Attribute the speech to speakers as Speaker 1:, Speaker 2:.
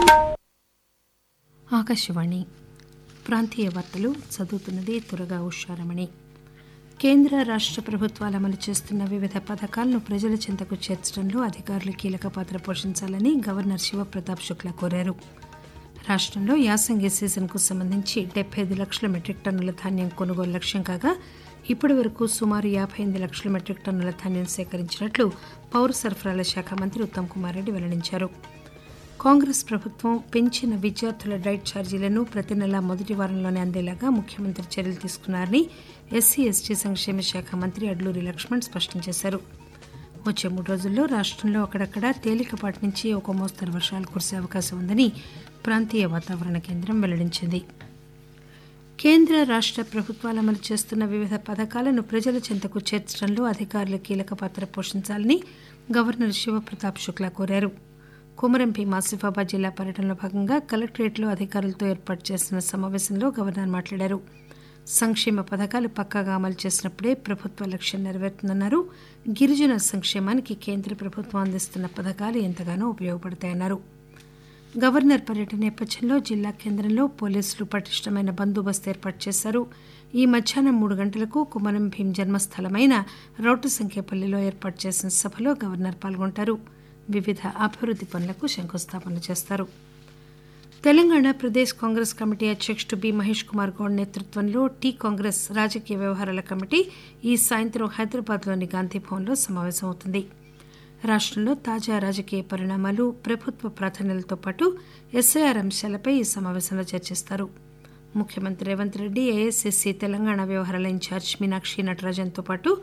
Speaker 1: ఆకాశవాణి ప్రాంతీయ వార్తలు చదువుతున్నది తురగా ఉషారమణి కేంద్ర రాష్ట ప్రభుత్వాలు అమలు చేస్తున్న వివిధ పథకాలను ప్రజల చెంతకు చేర్చడంలో అధికారులు కీలక పాత్ర పోషించాలని గవర్నర్ శివప్రతాప్ శుక్లా కోరారు రాష్టంలో యాసంగి సీజన్కు సంబంధించి డెబ్బై ఐదు లక్షల మెట్రిక్ టన్నుల ధాన్యం కొనుగోలు లక్ష్యం కాగా ఇప్పటి వరకు సుమారు యాభై ఎనిమిది లక్షల మెట్రిక్ టన్నుల ధాన్యం సేకరించినట్లు పౌర సరఫరాల శాఖ మంత్రి ఉత్తమ్ కుమార్ రెడ్డి వెల్లడించారు కాంగ్రెస్ ప్రభుత్వం పెంచిన విద్యార్థుల డైట్ ఛార్జీలను ప్రతి నెలా మొదటి వారంలోనే అందేలాగా ముఖ్యమంత్రి చర్యలు తీసుకున్నారని ఎస్సీ ఎస్టీ సంక్షేమ శాఖ మంత్రి అడ్లూరి లక్ష్మణ్ స్పష్టం చేశారు వచ్చే మూడు రోజుల్లో రాష్టంలో అక్కడక్కడ తేలికపాటి నుంచి ఒక మోస్తరు వర్షాలు కురిసే అవకాశం ఉందని ప్రాంతీయ వాతావరణ కేంద్రం వెల్లడించింది కేంద్ర రాష్ట ప్రభుత్వాలు అమలు చేస్తున్న వివిధ పథకాలను ప్రజల చెంతకు చేర్చడంలో అధికారులు కీలక పాత్ర పోషించాలని గవర్నర్ శివప్రతాప్ శుక్లా కోరారు కుమరం భీం ఆసిఫాబాద్ జిల్లా పర్యటనలో భాగంగా కలెక్టరేట్లో అధికారులతో ఏర్పాటు చేసిన సమావేశంలో గవర్నర్ మాట్లాడారు సంక్షేమ పథకాలు పక్కాగా అమలు చేసినప్పుడే ప్రభుత్వ లక్ష్యం నెరవేరుతుందన్నారు గిరిజన సంక్షేమానికి కేంద్ర ప్రభుత్వం అందిస్తున్న పథకాలు ఎంతగానో ఉపయోగపడతాయన్నారు గవర్నర్ పర్యటన నేపథ్యంలో జిల్లా కేంద్రంలో పోలీసులు పటిష్టమైన బందోబస్తు ఏర్పాటు చేశారు ఈ మధ్యాహ్నం మూడు గంటలకు కుమరం భీం జన్మస్థలమైన రౌటు సంఖ్యపల్లిలో ఏర్పాటు చేసిన సభలో గవర్నర్ పాల్గొంటారు వివిధ అభివృద్ది పనులకు శంకుస్థాపన చేస్తారు తెలంగాణ ప్రదేశ్ కాంగ్రెస్ కమిటీ అధ్యక్షుడు బి మహేష్ కుమార్ గౌడ్ నేతృత్వంలో టీ కాంగ్రెస్ రాజకీయ వ్యవహారాల కమిటీ ఈ సాయంత్రం హైదరాబాద్లోని గాంధీభవన్లో సమావేశమవుతుంది రాష్టంలో తాజా రాజకీయ పరిణామాలు ప్రభుత్వ ప్రాధాన్యాలతో పాటు ఎస్ఐఆర్ అంశాలపై ఈ సమావేశంలో చర్చిస్తారు ముఖ్యమంత్రి రేవంత్ రెడ్డి ఏఐసిసి తెలంగాణ వ్యవహారాల ఇన్ఛార్జ్ మీనాక్షి నటరాజన్తో పాటు